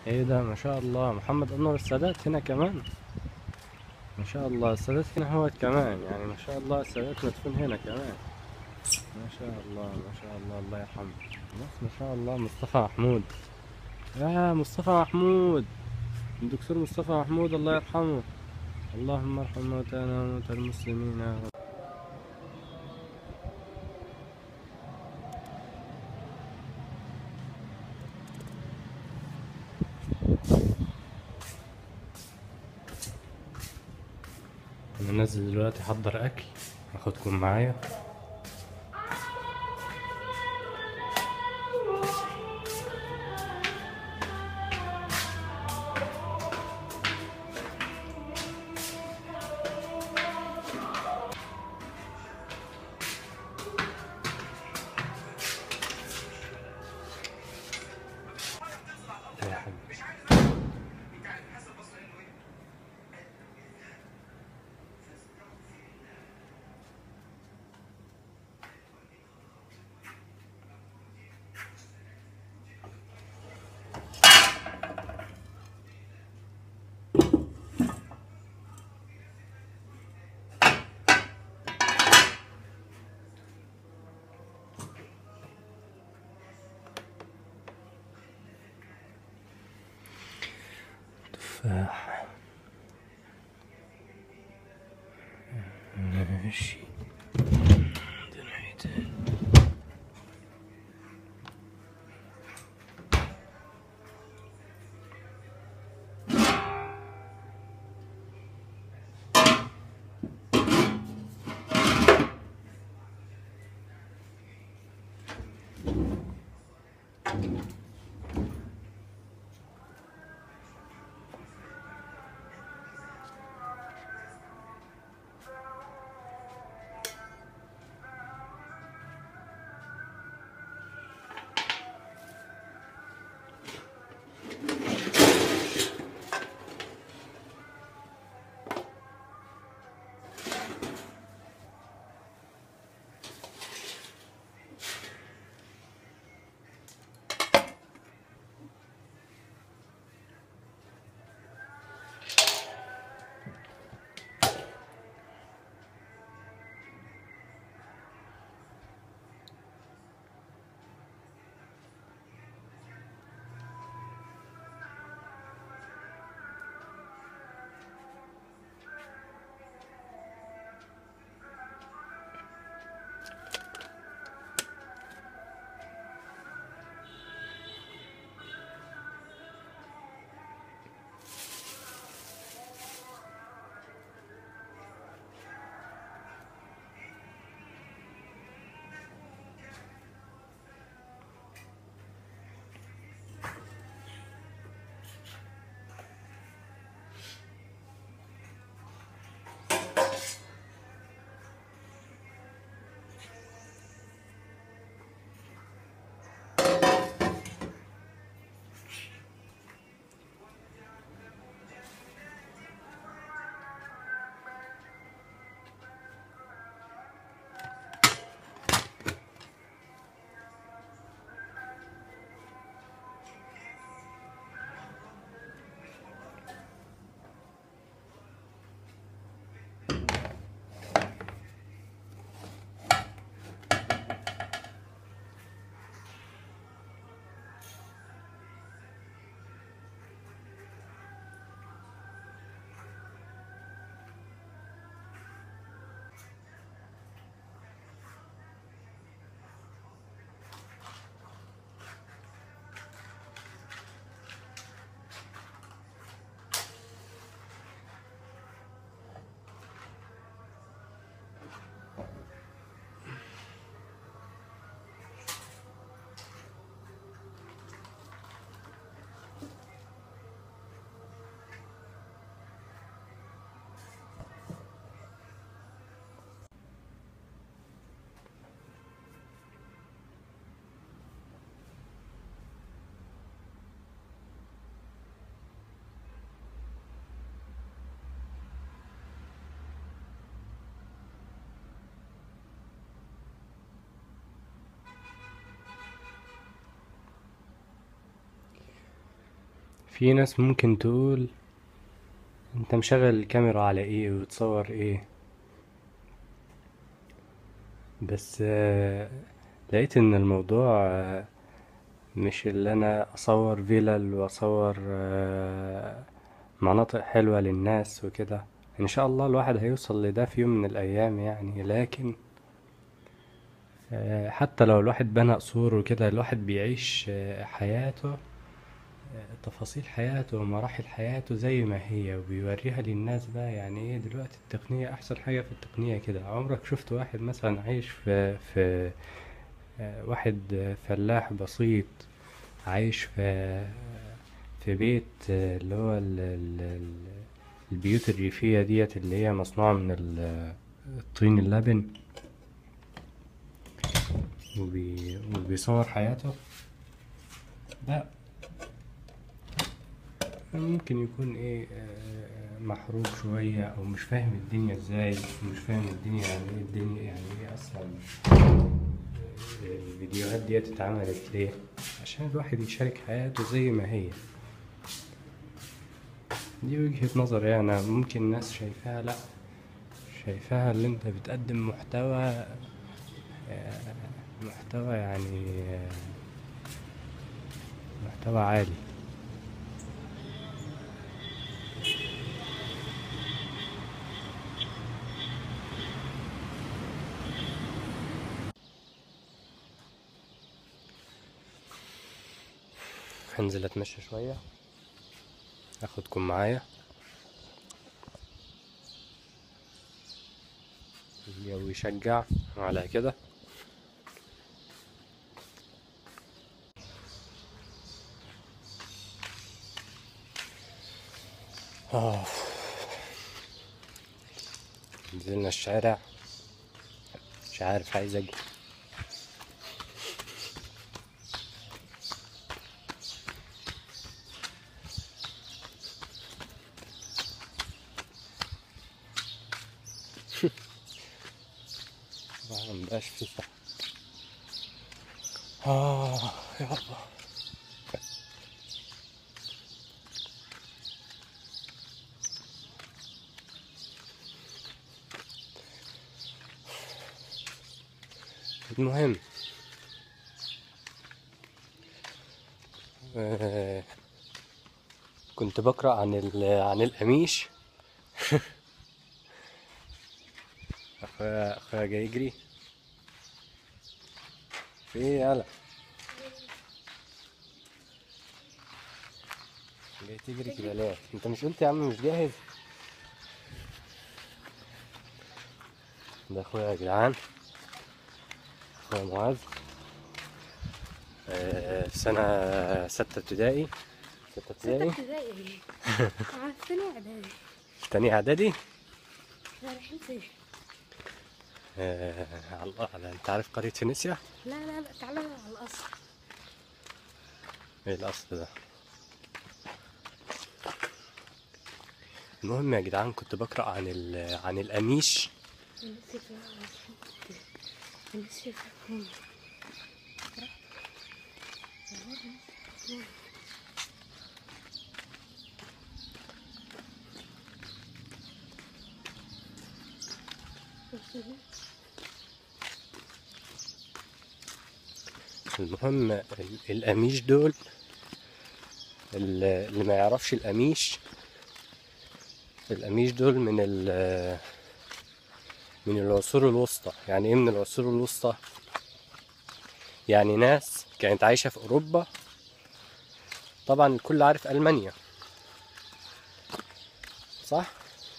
ايه ده ما شاء الله محمد انور السادات هنا كمان ما شاء الله السادات هنا هو كمان يعني ما شاء الله السادات مدفون هنا كمان ما شاء الله ما شاء الله الله يرحمه بس ما شاء الله مصطفى محمود يا مصطفى محمود الدكتور مصطفى محمود الله يرحمه اللهم ارحم موتانا وموتى المسلمين يا رب انا نازل دلوقتي احضر اكل هاخدكم معايا يا حبيبي تفاح ماشي ده ناحيتين في ناس ممكن تقول انت مشغل الكاميرا على ايه وتصور ايه بس آه، لقيت ان الموضوع آه، مش اللي انا اصور فيلل واصور آه، مناطق حلوة للناس وكده ان شاء الله الواحد هيوصل لده في يوم من الايام يعني لكن آه، حتى لو الواحد بنى قصور وكده الواحد بيعيش آه، حياته آه، تفاصيل حياته ومراحل حياته زي ما هي وبيوريها للناس بقى يعني ايه دلوقتي التقنية احسن حاجة في التقنية كده عمرك شفت واحد مثلا عايش في في آه، واحد آه، فلاح بسيط عايش في في بيت آه، اللي هو ال- ال- ال- البيوت الريفية ديت اللي هي مصنوعة من ال- الطين اللبن وبي... وبيصور حياته لا ممكن يكون ايه آه، محروق شوية او مش فاهم الدنيا ازاي مش فاهم الدنيا يعني ايه الدنيا يعني ايه اصلا آه، الفيديوهات ديت اتعملت ليه عشان الواحد يشارك حياته زي ما هي دي وجهة نظري انا ممكن الناس شايفاها لا شايفاها اللي انت بتقدم محتوى آه، محتوى يعني آه، محتوى عالي هنزل اتمشى شوية اخدكم معايا الجو يشجع على كده آه. نزلنا الشارع مش عارف عايز اجي طبعا مبقاش في صح آه يا الله المهم آه كنت بقرأ عن ال عن القميش أخويا أخويا جاي يجري في إيه يالا جاي تجري كده ليه؟ أنت مش قلت يا عم مش جاهز؟ ده أخويا يا جدعان أخويا معاذ آه، في سنة ستة ابتدائي ستة ستة ابتدائي ابتدائي عارفين اعدادي تاني إعدادي لا رايحين فين؟ آه، على الله على أنت عارف قرية فينيسيا؟ لا لا لا تعالى على القصر ايه الاصل ده المهم يا جدعان كنت بقرا عن ال- عن القميش لسه فين لسه فين المهم ال- القميش دول ال- اللي ما يعرفش القميش القميش دول من ال من العصور الوسطى يعني ايه من العصور الوسطى يعني ناس كانت عايشة في أوروبا طبعا الكل عارف ألمانيا صح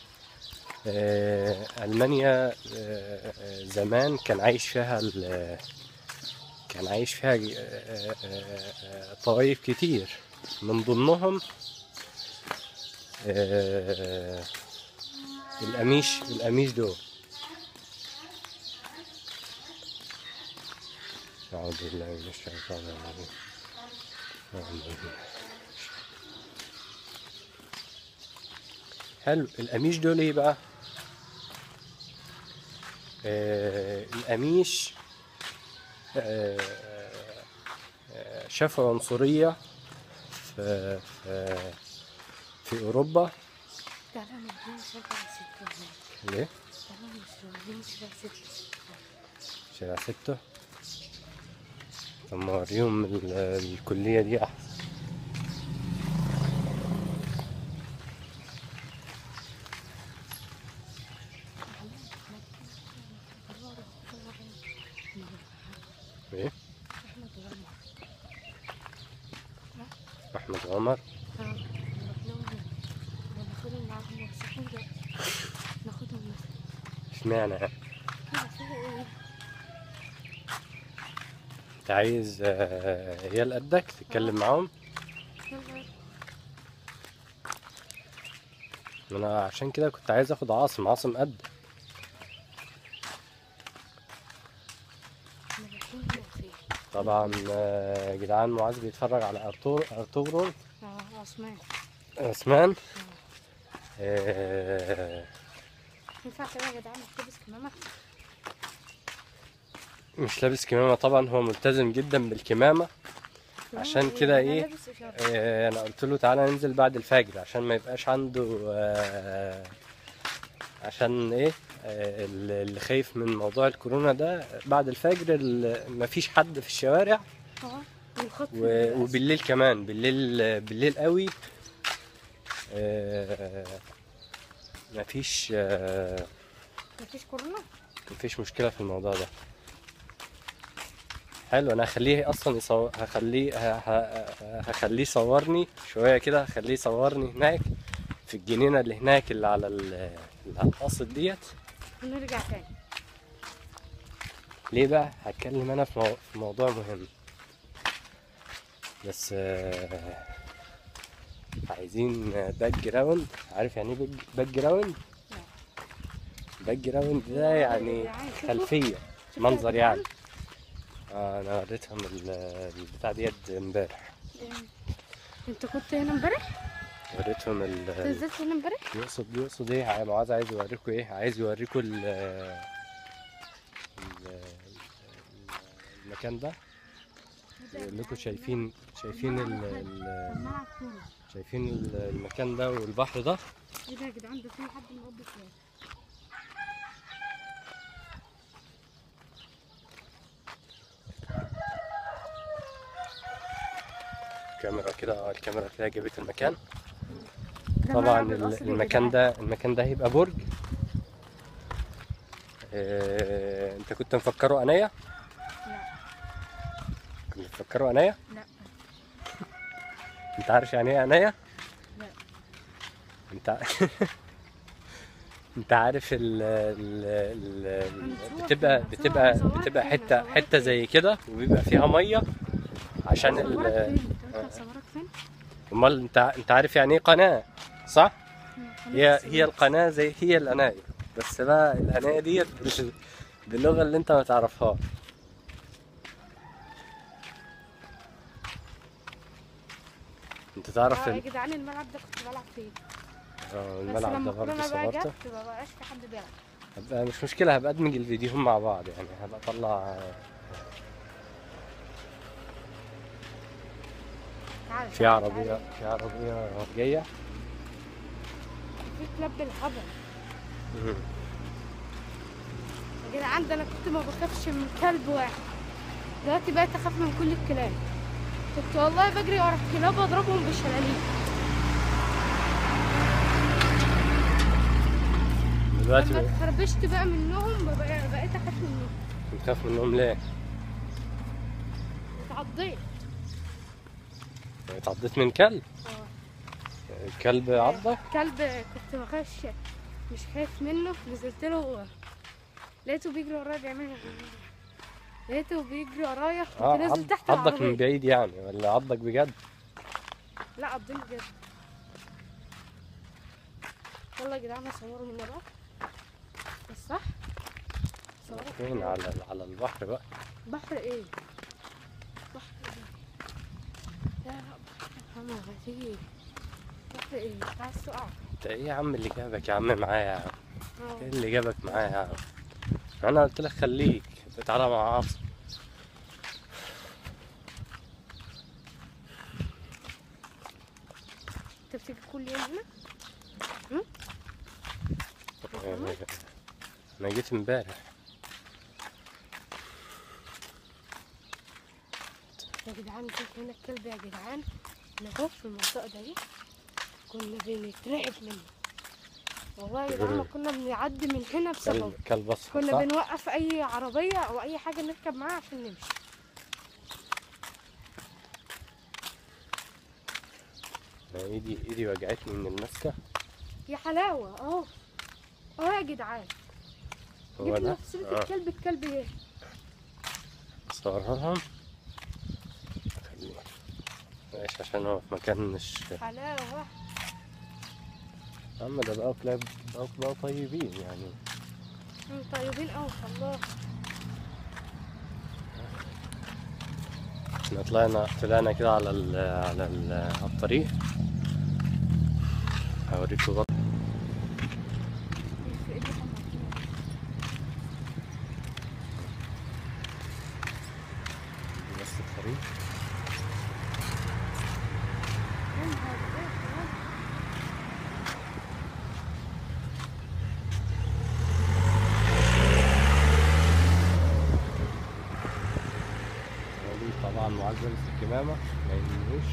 آه، ألمانيا آه، آه، زمان كان عايش فيها ال- كان عايش فيها ج- آه، آه، آه، طوائف كتير من ضمنهم آه، القميش القميش دول أعوذ بالله من الشيطان الرجيم أعوذ بالله. حلو القميش دول ايه بقى آه القميش آه آه، شافوا عنصرية في في, في اوروبا تعالى نوديهم سبعة ستة هناك ليه تعالى مش نوديهم سبعة ستة شارع ستة طب ما اوريهم ال- الكلية دي احسن ايه أحمد وعمر احمد عمر اه نروح لهم ناخدهم معاهم يمسحون دلوقتي ناخدهم مثلا اشمعنى يعني؟ كده فيها ايه انت عايز آه، عيال قدك تتكلم معاهم يلا انا عشان كده كنت عايز اخد عاصم عاصم قد احنا رايحين هنا فين طبعا آه، جدعان معاذ بيتفرج على ارطغرل ارطغرل اه عثمان عثمان آه، ينفع كده يا جدعان نحتبس كمامة مش لابس كمامة طبعا هو ملتزم جدا بالكمامة عشان كمامة كده أنا إيه؟ لابس إشارة. آه، انا قلت له تعالى ننزل بعد الفجر عشان ما يبقاش عنده آه، عشان ايه آه، اللي خايف من موضوع الكورونا ده بعد الفجر ال- مفيش حد في الشوارع اه والخط و- وبالليل كمان بالليل بالليل قوي آه، مفيش آه، مفيش كورونا مفيش مشكلة في الموضوع ده حلو انا هخليه اصلا يصور هخليه ه- ه- هخليه يصورني شوية كده هخليه يصورني هناك في الجنينة اللي هناك اللي على ال- اللي على القصد ديت ونرجع تاني ليه بقى هتكلم انا في مو- في موضوع مهم بس آه، عايزين باك جراوند عارف يعني ايه باك- باك جراوند لا. باك جراوند ده يعني خلفية شوفوا يا منظر جدعان. يعني آه انا وريتهم ال- البتاع ديت امبارح إيه. انت كنت هنا امبارح؟ وريتهم انت ال نزلت هنا امبارح؟ يقصد يقصد ايه عايز- معاذ عايز يوريكم ايه عايز يوريكم ال ال- المكان ده يقول لكم شايفين شايفين ال ال ملعب كورة شايفين ال- المكان ده والبحر ده ايه ده يا جدعان ده في حد مربي فراخ الكاميرا كده اه الكاميرا كده جابت المكان ده طبعا ملعب ال- القصر يا المكان جدعان. ده المكان ده هيبقى برج آه، انت كنت مفكره انايا لا كنت مفكره انايا لا انت عارف يعني ايه انايا لا انت ع- انت عارف ال ال ال هنصور بتبقى فين؟ بتبقى صورت بتبقى فين؟ حته صورت حته فين؟ زي كده وبيبقى فيها ميه عشان صورك ال فين؟ انت قلت هصورك فين؟ امال انت انت عارف يعني ايه قناه صح هي خلاص، هي القناه زي هي الانايا بس بقى الانايا ديت بال- باللغه اللي انت ما تعرفهاش انت تعرف اه يا ال- جدعان الملعب ده كنت بلعب فيه اه بس الملعب ده لما برضه كورونا بقى صورته جت ما بقاش في حد بيلعب هبقى مش مشكلة هبقى ادمج الفيديوهين مع بعض يعني هبقى اطلع تعال في تعال، عربية تعال. في عربية جاية في كلاب بالهبل يا جدعان ده انا كنت ما بخافش من كلب واحد دلوقتي بقيت اخاف من كل الكلاب كنت والله بجري ورا الكلاب واضربهم بالشلاليت دلوقتي لما بقى- اتخربشت بقى منهم بقى- بقيت اخاف منهم بتخاف منهم ليه؟ اتعضيت اتعضيت من كلب اه الكلب عضك كلب كنت بخش مش خايف منه نزلت له لقيته بيجري ورايا بيعمل لقيته بيجري ورايا كنت اه نازل عض- تحت عضك من العربية بعيد يعني ولا عضك بجد؟ لا عضني بجد يلا يا جدعان اصوروا من بقى بس صح صوروا فين على على البحر بقى بحر ايه بحر ايه يا بحر محمد هتيجي بحر ايه انت عايز تقع انت ايه يا عم اللي جابك يا عم معايا يا عم؟ اه ايه اللي جابك معايا يا عم؟ انا قلت لك خليك تعالى مع عاصم انت بتيجي كل يوم هنا آه، انا جيت امبارح يا جدعان شوف هنا الكلب يا جدعان احنا اهو في المنطقة دي كنا بنترعب منه والله يا جدعان ما كنا بنعدي من هنا بسببه كلب كلب اصفر كنا صح؟ بنوقف اي عربية او اي حاجة نركب معاها عشان نمشي أنا ايدي ايدي وجعتني من المسكة يا حلاوة اهو اهو يا جدعان هو جبنا ده في سيرة اه الكلب الكلب ايه اصورها لهم خليه ماشي عشان هو في مكان مش حلاوة يا عم ده بقوا كلاب بقوا بقوا طيبين يعني مم، طيبين اوي الله احنا طلعنا طلعنا كده على ال على ال على الطريق هوريكم بقى في ايدي حمار. بس الطريق يا نهار أبيض. وليد طبعا معزز الكمامة ما يهمنيش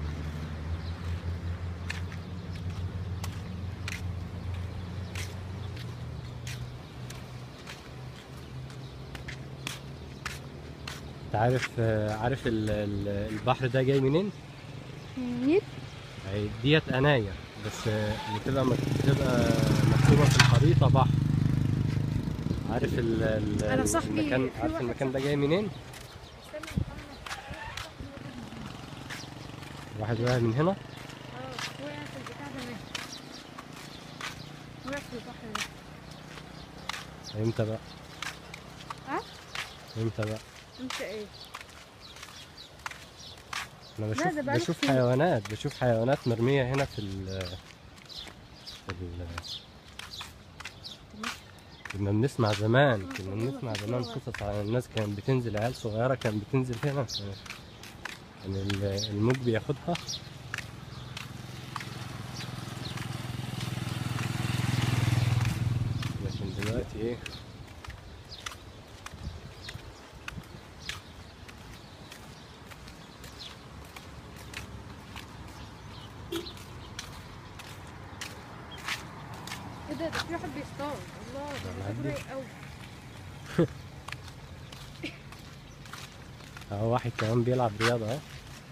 انت عارف عارف ال- ال- البحر ده جاي منين؟ منين؟ هي ديت قناية بس بتبقى مك- بتبقى مكتوبة في الخريطة بحر عارف ال ال أنا صاحبي المكان في عارف واحد المكان ده جاي منين؟ واحد واقع من هنا اه وقع في البتاع ده مات وقع في البحر ده امتى بقى؟ ها؟ امتى بقى؟ انت ايه؟ انا لا، بشوف ده بقاله بشوف كتير. حيوانات بشوف حيوانات مرمية هنا في ال في ال كنا بنسمع زمان آه، كنا والله بنسمع في زمان صور. قصص عن الناس كانت بتنزل عيال صغيرة كانت بتنزل هنا كان كان ال- الموج بياخدها لكن دلوقتي ايه ايه ده ده في واحد بيصطاد الله ده أنا راجل عندي. رايق قوي اهو واحد كمان بيلعب رياضة اهو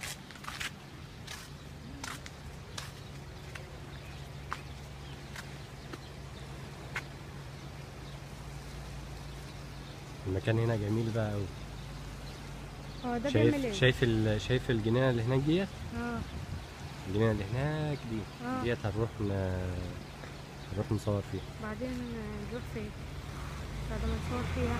المكان هنا جميل بقى قوي هو ده بيعمل شايف ايه؟ شايف ال... شايف الجنينة اللي هناك ديت اه الجنينة اللي هناك دي اه ديت هنروح ن... نروح نصور فيها بعدين آه، نروح فين؟ بعد ما نصور فيها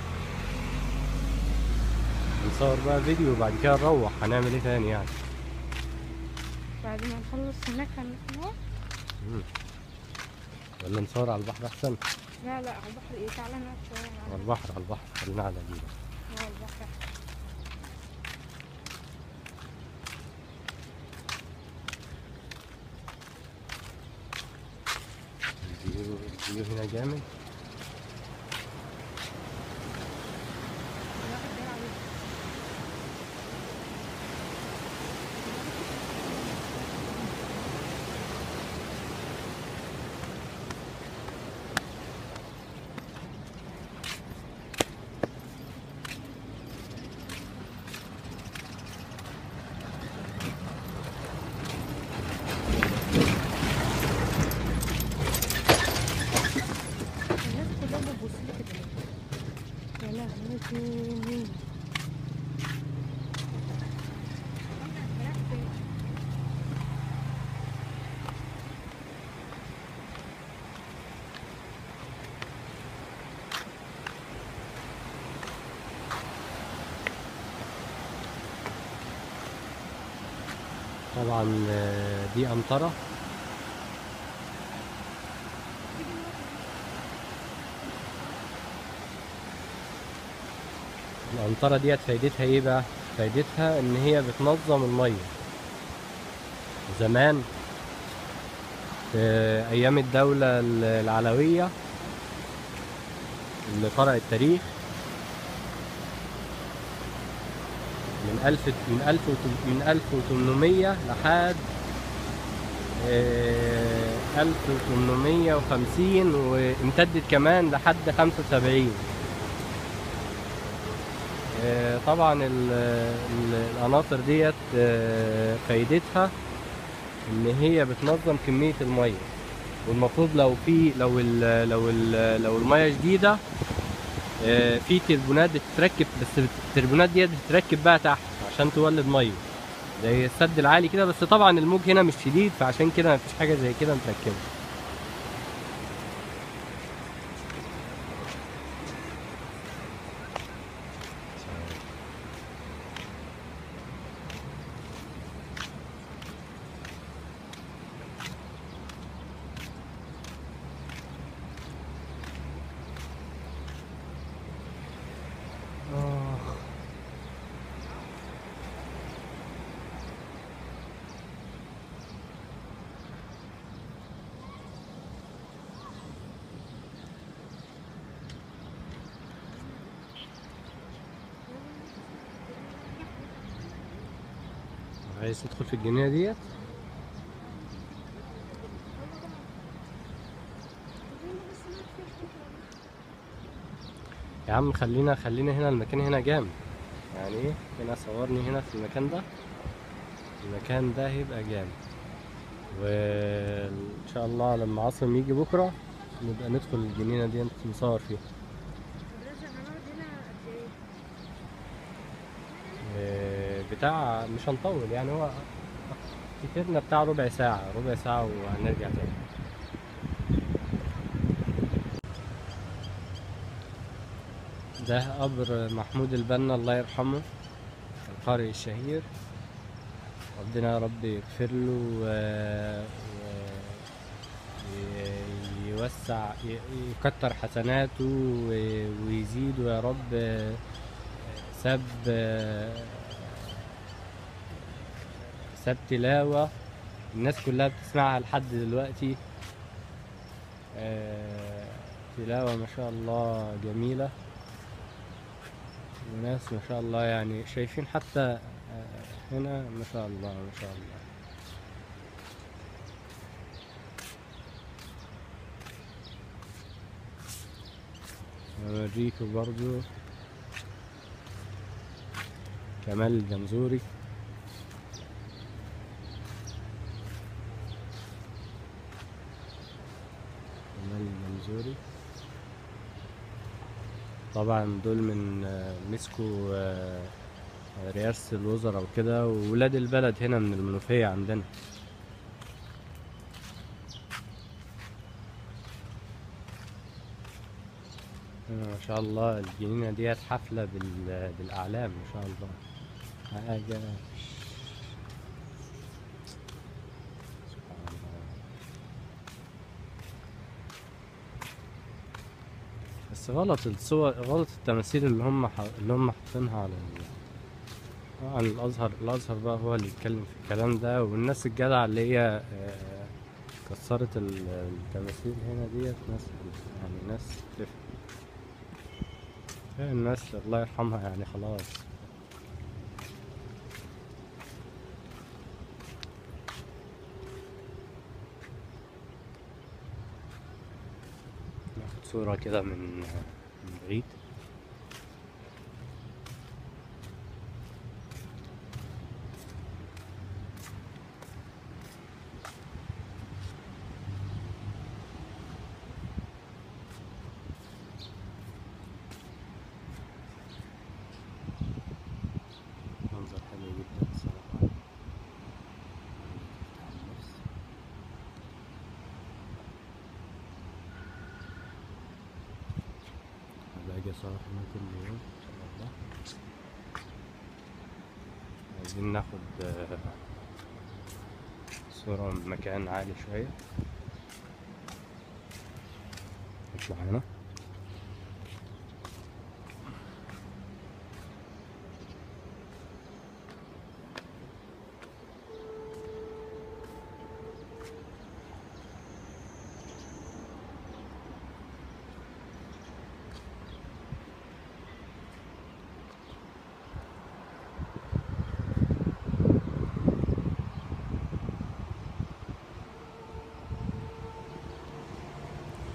نصور بقى فيديو وبعد كده نروح هنعمل ايه تاني يعني بعد ما نخلص هناك هنروح مم. ولا نصور على البحر احسن لا لا على البحر ايه تعالى نقعد شوية على على البحر على البحر خلينا على دي بقى. على البحر الفيو الفيو هنا جامد الواحد بيلعب ايه؟ الناس كلها بتبص لي كده يا لهوي طبعا آه، دي أمطرة الأمطرة ديت فايدتها ايه بقى؟ فايدتها إن هي بتنظم المية زمان في أيام الدولة العلوية اللي قرأ التاريخ من ألف من ألف وتم- من ألف وتمنمية لحد ألف وتمنمية وخمسين وامتدت كمان لحد خمسة وسبعين طبعا ال- ال- العناصر ديت آه، فايدتها ان هي بتنظم كمية المية والمفروض لو في لو ال لو ال لو المية جديدة آه، في تربونات بتتركب بس التربونات ديت بتتركب بقى تحت عشان تولد مية زي السد العالي كده بس طبعا الموج هنا مش شديد فعشان كده مفيش حاجة زي كده متركبة آه. عايز تدخل في الجنينة ديت يا عم خلينا خلينا هنا المكان هنا جامد يعني ايه هنا صورني هنا في المكان ده المكان ده هيبقى جامد وان شاء الله لما عاصم يجي بكره نبقى ندخل الجنينه دي نصور فيها إيه، بتاع مش هنطول يعني هو كتيرنا بتاع ربع ساعة ربع ساعة وهنرجع تاني ده قبر محمود البنا الله يرحمه القارئ الشهير ربنا يا رب يغفر له و... و... ي- يوسع ي- يكتر حسناته و- ويزيده يا رب ساب ساب تلاوة الناس كلها بتسمعها لحد دلوقتي آه، تلاوة ما شاء الله جميلة وناس ما شاء الله يعني شايفين حتى آه، هنا ما شاء الله ما شاء الله اوريكم برضو كمال الجمزوري كمال الجمزوري طبعا دول من آه، مسكوا آه، رئاسة الوزراء وكده وولاد البلد هنا من المنوفية عندنا هنا ما شاء الله الجنينة ديت حفلة بال... بالأعلام ما شاء الله حاجة سبحان الله بس غلط الصور غلط التماثيل اللي هم ح... اللي هم حاطينها على ال... طبعا الازهر الازهر بقى هو اللي يتكلم في الكلام ده والناس الجدعه اللي هي آه، كسرت ال- التماثيل هنا ديت ناس يعني ناس تفهم هي الناس الله يرحمها يعني خلاص ناخد صورة كده من من بعيد منظر حلو جدا الصراحة باجي أصور هنا كل يوم إن شاء الله عايزين ناخد آه، صورة من مكان عالي شوية نطلع هنا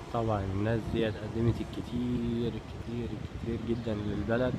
طبعا الناس ديت قدمت الكتير الكتير الكتير جدا للبلد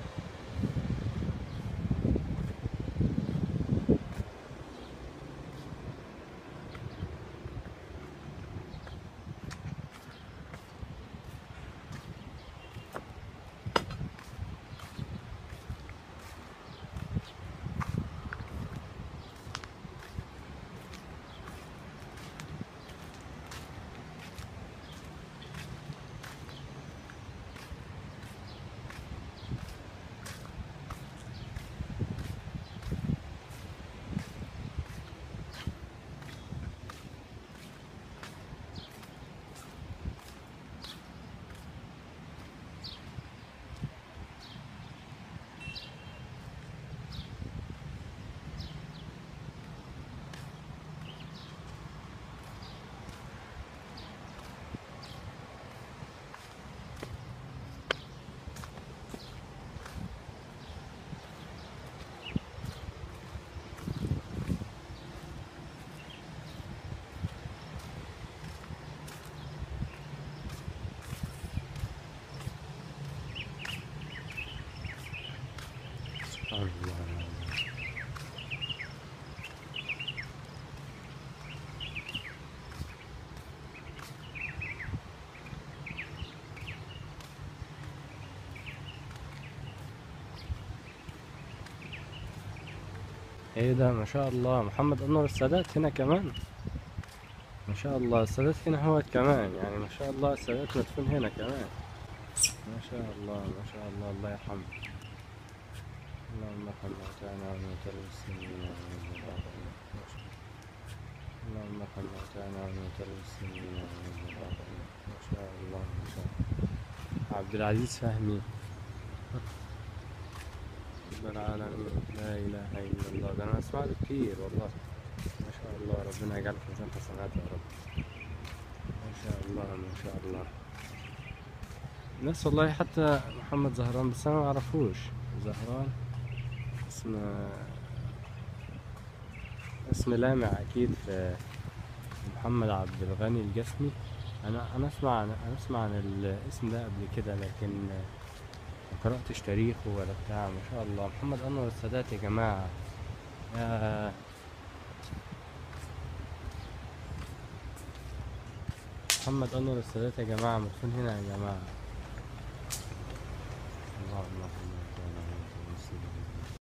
سبحان الله ايه ده ما شاء الله محمد انور السادات هنا كمان ما شاء الله السادات هنا هو كمان يعني ما شاء الله السادات مدفون هنا كمان ما شاء الله ما شاء الله الله يرحمه اللهم ارحم موتانا وموتى المسلمين ومن الآخرين اللهم ارحم موتانا وموتى المسلمين ومن الآخرين ما شاء الله ما شاء الله عبد العزيز فهمي رب العالمين لا إله إلا الله ده أنا أسمع له كتير والله ما شاء الله ربنا يجعل في ميزان حسناته يا رب ما شاء الله ما شاء الله ناس والله حتى محمد زهران بس أنا ما أعرفوش زهران اسم اسم لامع أكيد في محمد عبد الغني الجسمي أنا أنا أسمع عن أنا أسمع عن الاسم ده قبل كده لكن ما قرأتش تاريخه ولا بتاع ما شاء الله محمد أنور السادات يا جماعة يا محمد أنور السادات يا جماعة مدفون هنا يا جماعة اللهم صل